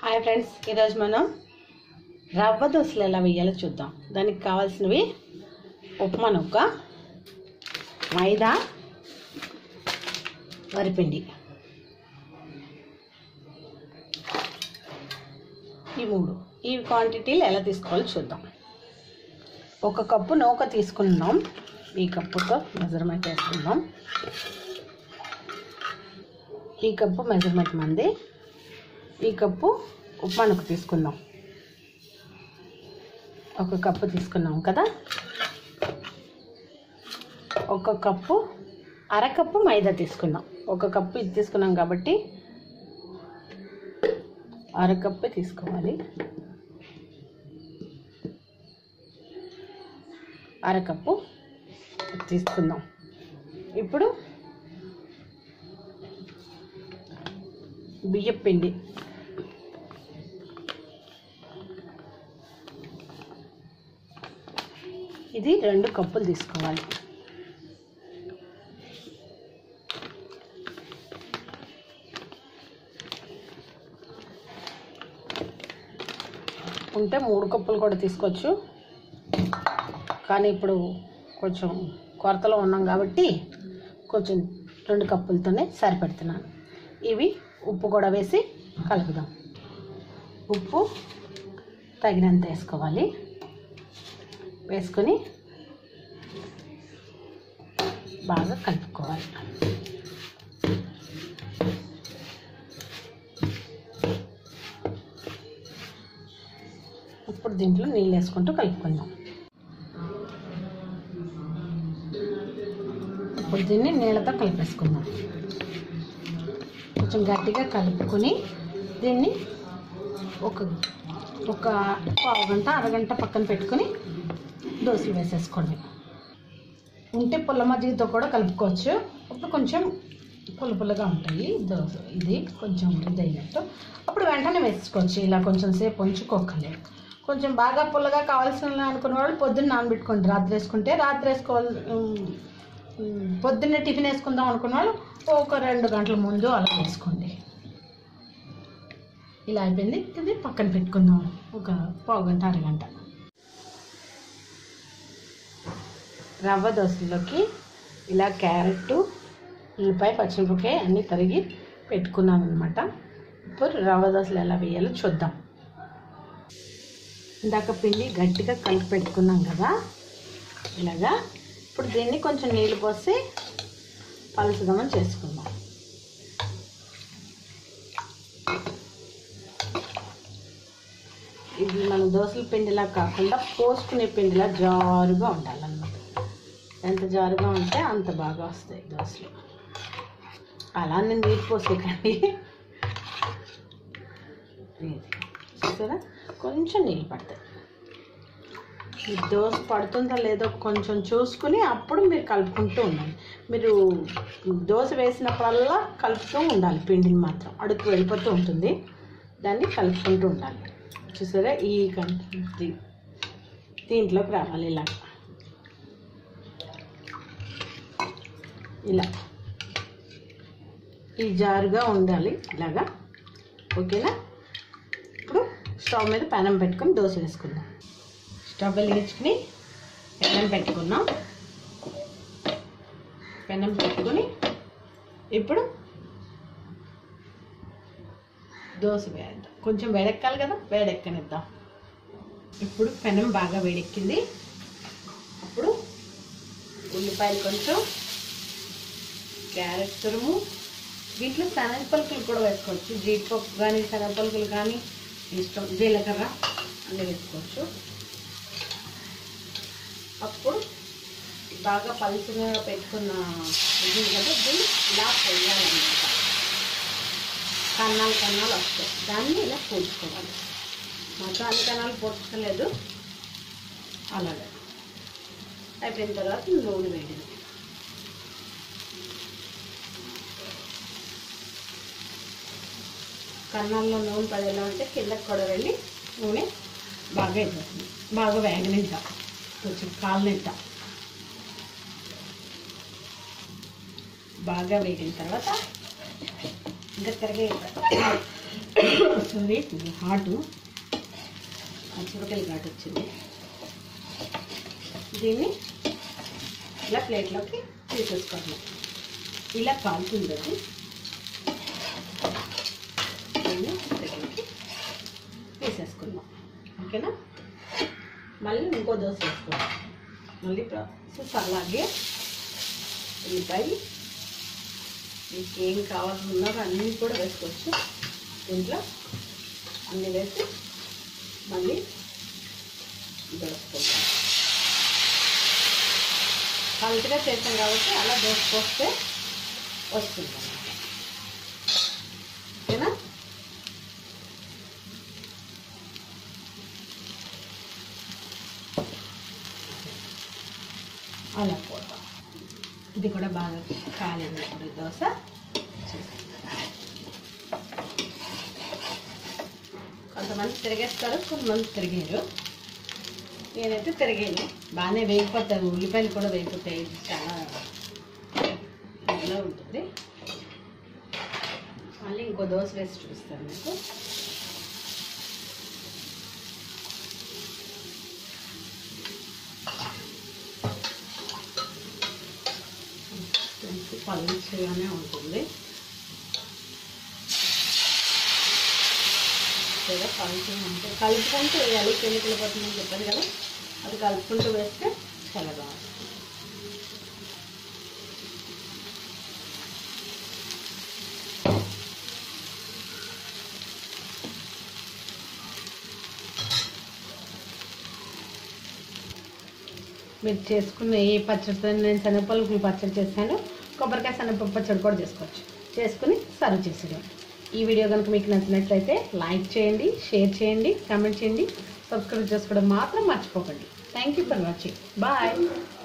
hi friends ఈరోజు మనం రవ్వ దోశలు ఎలా వేయాలో చూద్దాం దానికి కావాల్సినవి ఉప్మా నొక్క మైదా వరిపిండి ఈ మూడు ఈ క్వాంటిటీలు ఎలా తీసుకోవాలో చూద్దాం ఒక కప్పు నూక తీసుకున్నాం ఈ కప్పుతో మెజర్మెంట్ వేసుకుందాం ఈ కప్పు మెజర్మెంట్ మంది ఈ కప్పు ఉప్మా నూక తీసుకుందాం ఒక కప్పు తీసుకున్నాం కదా ఒక కప్పు అరకప్పు మైదా తీసుకుందాం ఒక కప్పు ఇది తీసుకున్నాం కాబట్టి అరకప్పు తీసుకోవాలి అరకప్పు తీసుకుందాం ఇప్పుడు బియ్యం పిండి ఇది రెండు కప్పులు తీసుకోవాలి ఉంటే మూడు కప్పులు కూడా తీసుకోవచ్చు కానీ ఇప్పుడు కొంచెం కొరతలో ఉన్నాం కాబట్టి కొంచెం రెండు కప్పులతోనే సరిపెడుతున్నాను ఇవి ఉప్పు కూడా వేసి కలుపుదాం ఉప్పు తగినంత వేసుకోవాలి వేసుకొని బాగా కలుపుకోవాలి ఇప్పుడు దీంట్లో నీళ్ళు వేసుకుంటూ కలుపుకుందాం ఇప్పుడు దీన్ని నీళ్ళతో కలిపేసుకుందాం కొంచెం గట్టిగా కలుపుకొని దీన్ని ఒక ఒక పావు గంట అరగంట పక్కన పెట్టుకొని దోశలు వేసేసుకోండి ఉంటే పుల్ల మజ్జిగతో కూడా కలుపుకోవచ్చు అప్పుడు కొంచెం పుల్ల పుల్లగా ఉంటాయి దోశ ఇది కొంచెం ఇది అయినట్టు అప్పుడు వెంటనే వేసుకోవచ్చు ఇలా కొంచెం సేపు ఉంచుకోకలేదు కొంచెం బాగా పుల్లగా కావాల్సిన అనుకున్న వాళ్ళు పొద్దున్న నానబెట్టుకోండి రాత్రి వేసుకుంటే రాత్రి వేసుకోవాలి ఉమ్, ఉమ్, పొద్దున్నే టిఫిన్ వేసుకుందాం అనుకున్న వాళ్ళు ఒక రెండు గంటల ముందు అలా వేసుకోండి ఇలా అయిపోయింది ఇది పక్కన పెట్టుకుందాం ఒక పావు గంట అరగంట రవ్వ దోశలోకి ఇలా క్యారెట్ ఉల్లిపాయ పచ్చిమిరపకాయ అన్నీ తరిగి పెట్టుకున్నాను అనమాట ఇప్పుడు రవ్వ దోశలు ఎలా వేయాలో చూద్దాం ఇందాక పిండి గట్టిగా కలిపి పెట్టుకున్నాం కదా ఇలాగా ఇప్పుడు దీన్ని కొంచెం నీళ్ళు పోసి పలుచుదామని చేసుకుందాం ఇది మన దోశల పిండిలా కాకుండా పోసుకునే పిండిలా జారుగా ఉండాలన్నమాట ఎంత జారుగా ఉంటే అంత బాగా వస్తాయి దోశలు అలా నేను నీరు పోసేకండి ఇది చూసారా కొంచెం నీళ్ళు పడతాయి ఈ దోశ పడుతుందో లేదో కొంచెం చూసుకుని అప్పుడు మీరు కలుపుకుంటూ ఉండాలి మీరు దోశ వేసినప్పుడల్లా కలుపుతూ ఉండాలి పిండిని మాత్రం అడుగు వెళ్ళిపోతూ ఉంటుంది దాన్ని కలుపుకుంటూ ఉండాలి చూసారా ఈ కం- దీ- దీంట్లోకి రావాలి ఇలా ఇలా ఈ జారుగా ఉండాలి ఇలాగా ఓకేనా ఇప్పుడు స్టవ్ మీద పెనం పెట్టుకొని దోశ వేసుకుందాం స్టవ్ వెలిగించుకుని పెనం పెట్టుకున్నాం పెనం పెట్టుకొని ఇప్పుడు దోశ వేద్దాం కొంచెం వేడెక్కాలి కదా వేడెక్కనిద్దాం ఇప్పుడు పెనం బాగా వేడెక్కింది అప్పుడు ఉల్లిపాయలు కొంచెం క్యారెట్ తురుము వీటిలో శనగ పలుకులు కూడా వేసుకోవచ్చు జీడిపప్పు కానీ శనగ పలుకులు కానీ ఇష్టం జీలకర్ర అన్నీ వేసుకోవచ్చు అప్పుడు బాగా పలుచగా పెట్టుకున్న ఇది కదా దీన్ని ఇలా పొయ్యాలన్నమాట కన్నాలు కన్నాలు వస్తాయి దాన్ని ఇలా పూడ్చుకోవాలి మొత్తం అన్ని కన్నాలు పూడ్చుకోలేదు అలాగే అయిపోయిన తర్వాత నూనె వేయండి కన్నాల్లో నూనె పడేలా ఉంటే కిందకి కూడా వెళ్ళి నూనె బాగా అయిపోతుంది బాగా వేగనింట కొంచెం కాలనింట బాగా వేగిన తర్వాత ఇంకా తిరగే సారీ ఇది హాటు పచ్చిమిరకాయలు ఘాటు వచ్చింది దీన్ని ఇలా ప్లేట్లోకి తీసేసుకోవాలి ఇలా కాలుతుంది అది దీన్ని ప్లేట్లోకి తీసేసుకుందాం ఓకేనా మళ్ళీ ఇంకో దోశ వేసుకుందాం మళ్ళీ ప్రాసెస్ అలాగే ఉల్లిపాయ మీకు ఏం కావాలన్నారో అన్నీ కూడా వేసుకోవచ్చు దీంట్లో అన్నీ వేసి మళ్ళీ దోసుకుంటాం పలుచగా చేస్తాం కాబట్టి అలా దోసుకొస్తే వస్తుంది అన్నమాట ఓకేనా అలా పోతాం ఇది కూడా బాగా కాలింది ఇప్పుడు ఈ దోశ కొంతమంది తిరిగేస్తారు కొంతమంది తిరిగారు నేనైతే తిరిగాను బాగానే వేగిపోతాయి ఉల్లిపాయలు కూడా వేగిపోతాయి ఇది చాలా ఇలా ఉంటుంది మళ్ళీ ఇంకో దోశ వేసి చూస్తాను మీకు కొంచెం పలుచగానే ఉంటుంది లేదా పలుచగా ఉంటే కలుపుకుంటూ వేయాలి కెమికల్ పడుతుందని చెప్పాను కదా అది కలుపుకుంటూ వేస్తే చాలా బాగుంటుంది మీరు చేసుకున్న ఏ పచ్చడితో నేను శనగపలుకులు పచ్చడి చేశాను కొబ్బరికాయ శనగపప్పు పచ్చడి కూడా చేసుకోవచ్చు చేసుకుని సర్వ్ చేసేయడం ఈ వీడియో కనుక మీకు నచ్చినట్లయితే లైక్ చేయండి షేర్ చేయండి కామెంట్ చేయండి సబ్స్క్రైబ్ చేసుకోవడం మాత్రం మర్చిపోకండి thank you for watching bye